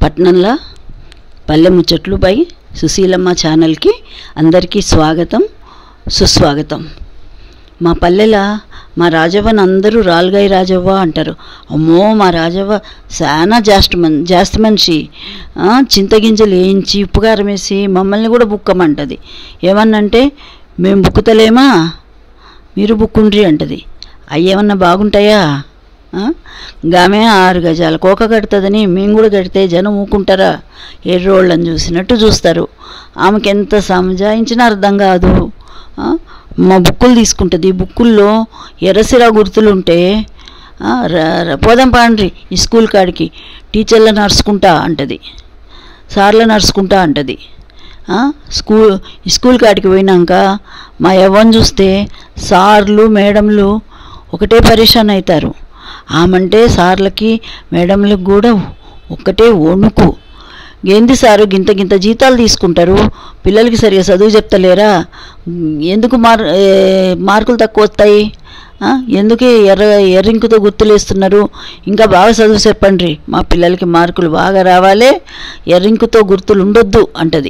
పట్నంలో పల్లె ముచ్చట్లు పై సుశీలమ్మ ఛానల్కి అందరికీ స్వాగతం సుస్వాగతం మా పల్లెల మా రాజవ్వని అందరూ రాల్గాయి రాజవ్వ అంటారు అమ్మో మా రాజవ్వ చాలా జాస్ట్ మన్ జాస్తి మనిషి ఆ, చింతగింజలు వేయించి ఉప్పు కారం వేసి మమ్మల్ని కూడా బుక్కమంటది ఏమన్నంటే మేము బుక్కుతలేమా మీరు బుక్కుండ్రి అంటది అవి ఏమన్నా బాగుంటాయా ఆ? గామె ఆరు గజాల కోక కడుతుందని మేము కూడా కడితే జనం ఊకుంటారా ఎర్రోళ్ళని చూసినట్టు చూస్తారు ఆమెకి ఎంత సంజాయించినా అర్థం కాదు ఆ? మా బుక్కులు తీసుకుంటుంది బుక్కుల్లో ఎర్రసిరా గుర్తులు ఉంటే ఆ, ర- ర- పోదాం పాండ్రి ఈ స్కూల్ కాడికి టీచర్లు నడుచుకుంటా అంటది సార్లు నడుచుకుంటా అంటది ఆ, స్కూల్ స్కూల్ కాడికి పోయినాక మా యవ్వని చూస్తే సార్లు మేడంలు ఒకటే పరేషాన్ అవుతారు ఆమంటే సార్లకి మేడంలకు కూడా ఒక్కటే వణుకు ఏంది సారు గింత గింత జీతాలు తీసుకుంటారు పిల్లలకి సరిగా చదువు చెప్తలేరా ఎందుకు మార్ ఏ, మార్కులు తక్కువ వస్తాయి ఆ, ఎందుకు ఎర్ర ఎర్రింకుతో గుర్తులేస్తున్నారు ఇంకా బాగా చదువు చెప్పండి మా పిల్లలకి మార్కులు బాగా రావాలి ఎర్రింకుతో గుర్తులు ఉండొద్దు అంటది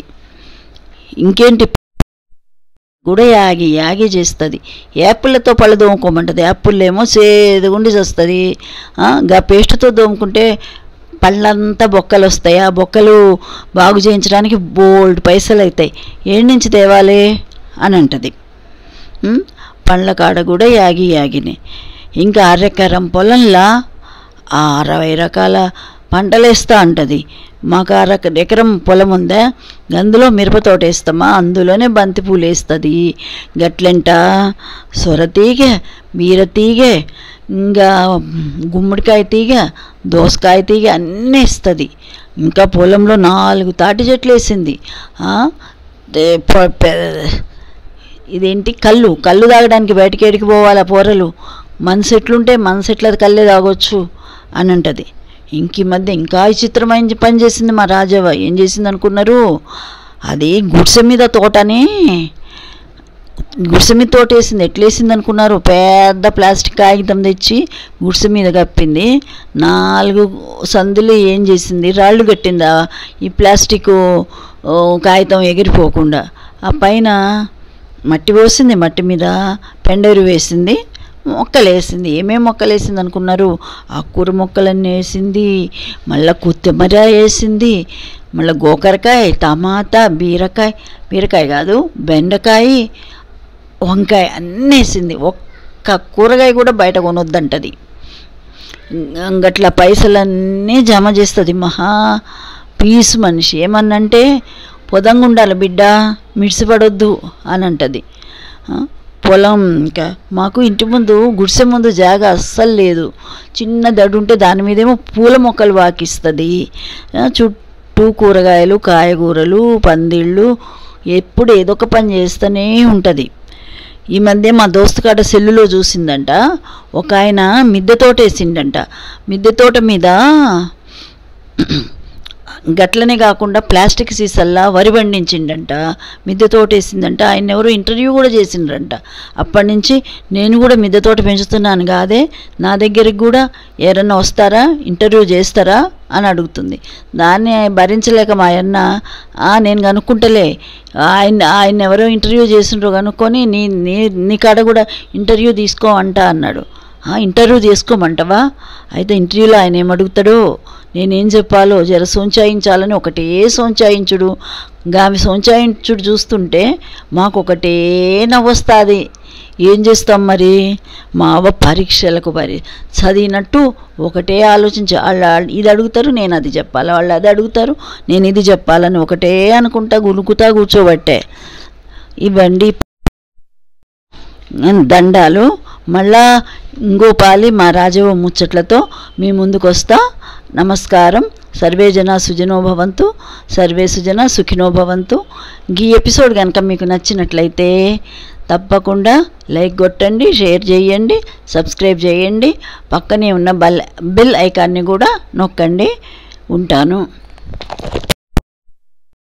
ఇంకేంటి కూడా యాగి యాగి చేస్తుంది యాపిళ్ళతో పళ్ళు దోముకోమంటుంది యాపిల్ ఏమో సేదుగుండి వస్తుంది గా పేస్ట్తో దోముకుంటే పళ్ళంతా బొక్కలు వస్తాయి ఆ బొక్కలు బాగు చేయించడానికి బోల్డ్ పైసలు అవుతాయి ఏడు నుంచి తేవాలి అని అంటది ఉం? పండ్ల కాడ కూడా యాగి యాగిని ఇంకా అరెకరం పొలంలా ఆ అరవై రకాల పంటలు వేస్తా అంటది మాకు అర ఎకరం పొలం ఉందా అందులో మిరప తోట వేస్తామా అందులోనే బంతి పూలు వేస్తుంది గట్లెంట సొరతీగ బీరతీగ ఇంకా గుమ్మడికాయ తీగ దోసకాయ తీగ అన్నీ వేస్తుంది ఇంకా పొలంలో నాలుగు తాటి చెట్లు వేసింది ఆ, దే- పొ- పె- ఇదేంటి కళ్ళు కళ్ళు తాగడానికి బయటికి ఎడికి పోవాలి ఆ పోరలు మనసు ఎట్లుంటే మనసు ఎట్లా కళ్ళే తాగొచ్చు అని అంటది ఇంక ఈ మధ్య ఇంకా విచిత్రమైన పని చేసింది మా రాజవ్వ ఏం చేసింది అనుకున్నారు అది గుడిసె మీద తోటని గుడిసె మీద తోట వేసింది ఎట్లా వేసింది అనుకున్నారు పెద్ద ప్లాస్టిక్ కాగితం తెచ్చి గుడిసె మీద కప్పింది నాలుగు సందులు ఏం చేసింది రాళ్ళు కట్టిందా ఈ ప్లాస్టిక్ ఓ, కాగితం ఎగిరిపోకుండా ఆ పైన మట్టి పోసింది మట్టి మీద పెండెరు వేసింది మొక్కలు వేసింది ఏమేమి మొక్కలు వేసింది అనుకున్నారు ఆకుకూర మొక్కలన్నీ వేసింది మళ్ళీ కొత్తిమీర వేసింది మళ్ళీ గోకరకాయ టమాటా బీరకాయ బీరకాయ కాదు బెండకాయ వంకాయ అన్నీ వేసింది ఒక్క కూరగాయ కూడా బయట కొనొద్దంటది గట్ల పైసలన్నీ జమ చేస్తుంది మహా పీస్ మనిషి ఏమన్నంటే పొదంగా ఉండాలి బిడ్డ మిడిసిపడొద్దు అని అంటది ఆ, పొలం ఇంకా మాకు ఇంటి ముందు గుడిసె ముందు జాగా అస్సలు లేదు చిన్న దడు ఉంటే దాని మీదేమో పూల మొక్కలు వాకిస్తుంది ఆ, చుట్టూ కూరగాయలు కాయగూరలు పందిళ్ళు ఎప్పుడు ఏదో ఒక పని చేస్తూనే ఉంటుంది ఈ మధ్య మా దోస్తు కాడ సెల్లులో చూసిందంట ఒక ఆయన మిద్దె తోట వేసిండంట మిద్దె తోట మీద గట్లనే కాకుండా ప్లాస్టిక్ సీసల్లా వరి పండించిండంట మిద్దె తోట వేసిందంట ఆయన ఎవరో ఇంటర్వ్యూ కూడా చేసిండ్రంట అప్పటి నుంచి నేను కూడా మిద్దె తోట పెంచుతున్నాను కాదే నా దగ్గరికి కూడా ఎవరన్నా వస్తారా ఇంటర్వ్యూ చేస్తారా అని అడుగుతుంది దాన్ని భరించలేక మా అన్న "ఆ, నేను కనుక్కుంటలే ఆయన ఆయన ఎవరో ఇంటర్వ్యూ చేసిండ్రో కనుక్కొని నీ నీ నీ కాడ కూడా ఇంటర్వ్యూ తీసుకో అంట అన్నాడు "ఆ, ఇంటర్వ్యూ తీసుకోమంటవా అయితే ఇంటర్వ్యూలో ఆయన ఏమడుగుతాడో నేనేం చెప్పాలో జర సోంచాయించాలని ఒకటే సోంచాయించుడు గామి సోంచాయించుడు చూస్తుంటే మాకు ఒకటే నవ్వొస్తుంది ఏం చేస్తాం మరి మా అవ్వ పరీక్షలకు పరి చదివినట్టు ఒకటే ఆలోచించి వాళ్ళు వాళ్ళు ఇది అడుగుతారు నేను అది చెప్పాలి వాళ్ళు అది అడుగుతారు నేను ఇది చెప్పాలని ఒకటే అనుకుంటా గునుకుతా కూర్చోబట్టే ఇవ్వండి దండాలు మళ్ళా ఇంకో పాలి మా రాజవ ముచ్చట్లతో మీ ముందుకు వస్తా నమస్కారం సర్వే జన సుజనో భవంతు సర్వే సుజన సుఖినో భవంతు ఈ ఎపిసోడ్ కనుక మీకు నచ్చినట్లయితే తప్పకుండా లైక్ కొట్టండి షేర్ చేయండి సబ్స్క్రైబ్ చేయండి పక్కనే ఉన్న బెల్ బెల్ ఐకాన్ని కూడా నొక్కండి ఉంటాను